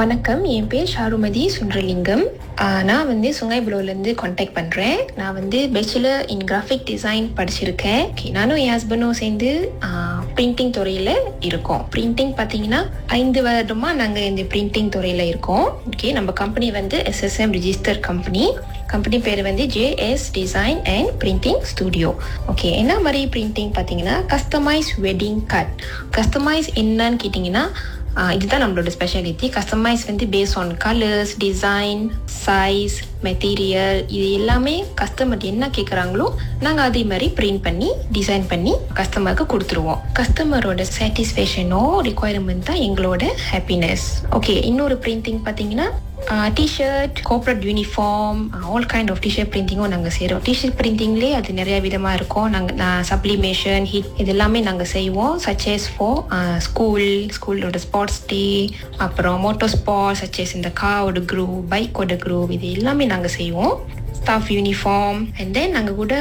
வணக்கம் என் பேர் ஷாருமதி சுந்தரலிங்கம் ஆஹ் நான் வந்து சுங்கைபுலோலேருந்து காண்டாக்ட் பண்ணுறேன் நான் வந்து பேச்சுலர் இன் கிராஃபிக் டிசைன் படிச்சிருக்கேன் Okay, நானும் என் ஹஸ்பண்டும் சேர்ந்து பிரிண்டிங் துறையில் இருக்கோம் பிரிண்டிங் பார்த்தீங்கன்னா ஐந்து வருடமாக நாங்கள் இந்த பிரிண்டிங் துறையில் இருக்கோம் ஓகே நம்ம கம்பெனி வந்து எஸ்எஸ்எம் ரிஜிஸ்டர் கம்பெனி கம்பெனி பேர் வந்து JS design and printing studio okay என்ன மாதிரி பிரிண்டிங் பார்த்தீங்கன்னா கஸ்டமைஸ் வெட்டிங் கார்ட் கஸ்டமைஸ் என்னன்னு கேட்டிங்கன்னா ஆஹ் இதுதான் நம்மளோட ஸ்பெஷாலிட்டி கஸ்டமைஸ் வந்து base on colours design size material இது எல்லாமே கஸ்டமர் என்ன கேட்குறாங்களோ நாங்கள் அதே மாதிரி பிரிண்ட் பண்ணி டிசைன் பண்ணி கஸ்டமருக்கு கொடுத்துருவோம் கஸ்டமரோட சாட்டிஸ்ஃபேக்ஷனோ ரிக்குவயர்மெண்ட் தான் எங்களோட ஹாப்பினஸ் ஓகே இன்னொரு பிரிண்டிங் பார்த்தீங்கன்னா T-shirt corporate uniform all kind of T-shirt பிரிண்டிங்கும் நாங்கள் செய்கிறோம் டிஷர்ட் பிரிண்டிங்லேயே அது நிறைய விதமாக இருக்கும் நாங்கள் சப்ளிமேஷன் ஹிட் இது எல்லாமே நாங்கள் செய்வோம் சச்சேஸ் ஃபார் ஸ்கூல் ஸ்கூலோட ஸ்போர்ட்ஸ் டே அப்புறம் மோட்டோ ஸ்போர்ட்ஸ் சச்சேஸ் இந்த காரோட குரூப் பைக்கோட குரூப் இது எல்லாமே நாங்கள் செய்வோம் ஸ்டாஃப் யூனிஃபார்ம் அண்ட் தென் நாங்கள் கூட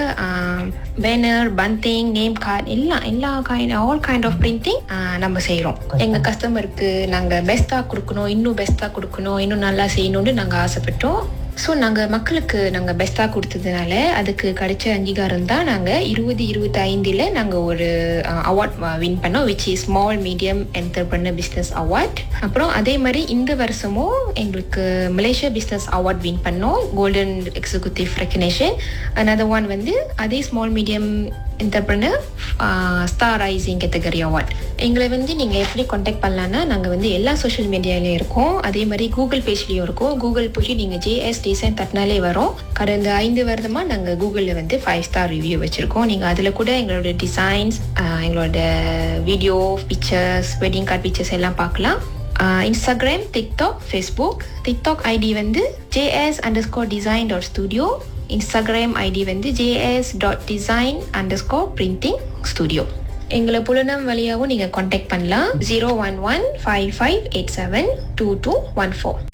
பேனர் பந்திங் நேம் கார்டு எல்லாம் எல்லா kind all kind of printing நம்ம செய்கிறோம் எங்கள் கஸ்டமருக்கு நாங்கள் பெஸ்ட்டாக கொடுக்கணும் இன்னும் பெஸ்ட்டாக கொடுக்கணும் இன்னும் நல்லா செய்யணும்னு நாங்கள் ஆசைப்பட்டோம் ஸோ நாங்கள் மக்களுக்கு நாங்கள் பெஸ்ட்டாக கொடுத்ததுனால அதுக்கு கிடைச்ச அங்கீகாரம் தான் நாங்கள் இருபது இருபத்தி ஐந்தில் நாங்கள் ஒரு அவார்ட் வின் பண்ணோம் which is small medium entrepreneur business award அப்புறம் அதே மாதிரி இந்த வருஷமும் எங்களுக்கு மலேசியா பிஸ்னஸ் அவார்ட் வின் பண்ணோம் golden executive recognition another one வந்து அதே small medium entrepreneur star rising category award எங்களை வந்து நீங்கள் எப்படி காண்டாக்ட் பண்ணலான்னா நாங்கள் வந்து எல்லா சோஷியல் மீடியாலையும் இருக்கோம் அதே மாதிரி கூகுள் பேஜ்லேயும் இருக்கோம் கூகுள் போய் நீங்கள் ஜேஎஸ் டிசைன் தட்டினாலே வரும் கடந்த ஐந்து வருடமாக நாங்கள் கூகுளில் வந்து ஃபைவ் ஸ்டார் ரிவ்யூ வச்சுருக்கோம் நீங்கள் அதில் கூட எங்களோட டிசைன்ஸ் எங்களோட video pictures wedding card pictures எல்லாம் பார்க்கலாம் Instagram TikTok Facebook TikTok ID வந்து JS under score design dot studio Instagram ID வந்து JS dot design under score printing studio எங்களை புலனம் வழியாகவும் நீங்கள் காண்டாக்ட் பண்ணலாம் zero one one five five eight seven two two one four